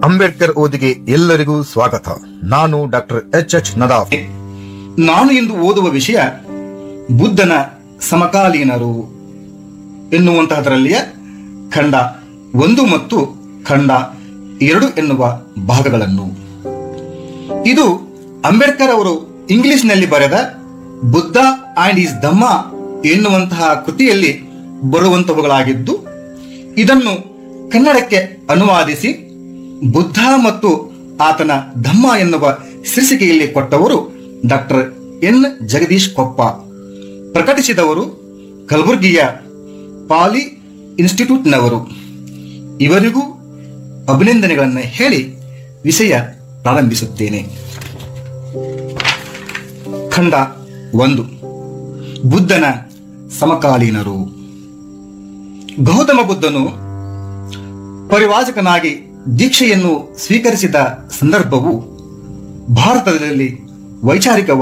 ಅಂಬೇಡ್ಕರ್ ಓದಿಗೆ ಎಲ್ಲರಿಗೂ ಸ್ವಾಗತ ನಾನು ಡಾಕ್ಟರ್ ಎಚ್ ಎಚ್ ನದಾಫ್ ನಾನು ಇಂದು ಓದುವ ವಿಷಯ ಬುದ್ಧನ ಸಮಕಾಲೀನರು ಎನ್ನುವಂತಹದರಲ್ಲಿಯ ಖಂಡ ಒಂದು ಮತ್ತು ಖಂಡ ಎರಡು ಎನ್ನುವ ಭಾಗಗಳನ್ನು ಇದು ಅಂಬೇಡ್ಕರ್ ಅವರು ಇಂಗ್ಲಿಷ್ನಲ್ಲಿ ಬರೆದ ಬುದ್ಧ ಆಂಡ್ ಈಸ್ ಧಮ್ಮ ಎನ್ನುವಂತಹ ಕೃತಿಯಲ್ಲಿ ಬರುವಂತವುಗಳಾಗಿದ್ದು ಇದನ್ನು ಕನ್ನಡಕ್ಕೆ ಅನುವಾದಿಸಿ ಬುದ್ಧ ಮತ್ತು ಆತನ ಧಮ್ಮ ಎನ್ನುವ ಶೀರ್ಷಿಕೆಯಲ್ಲಿ ಕೊಟ್ಟವರು ಡಾಕ್ಟರ್ ಎನ್ ಜಗದೀಶ್ ಕೊಪ್ಪ ಪ್ರಕಟಿಸಿದವರು ಕಲಬುರಗಿಯ ಪಾಲಿ ಇನ್ಸ್ಟಿಟ್ಯೂಟ್ನವರು ಇವರಿಗೂ ಅಭಿನಂದನೆಗಳನ್ನು ಹೇಳಿ ವಿಷಯ ಪ್ರಾರಂಭಿಸುತ್ತೇನೆ ಖಂಡ ಒಂದು ಬುದ್ಧನ ಸಮಕಾಲೀನರು ಗೌತಮ ಬುದ್ಧನು ಪರಿವಾಚಕನಾಗಿ ದೀಕ್ಷೆಯನ್ನು ಸ್ವೀಕರಿಸಿದ ಸಂದರ್ಭವು ಭಾರತದಲ್ಲಿ ವೈಚಾರಿಕ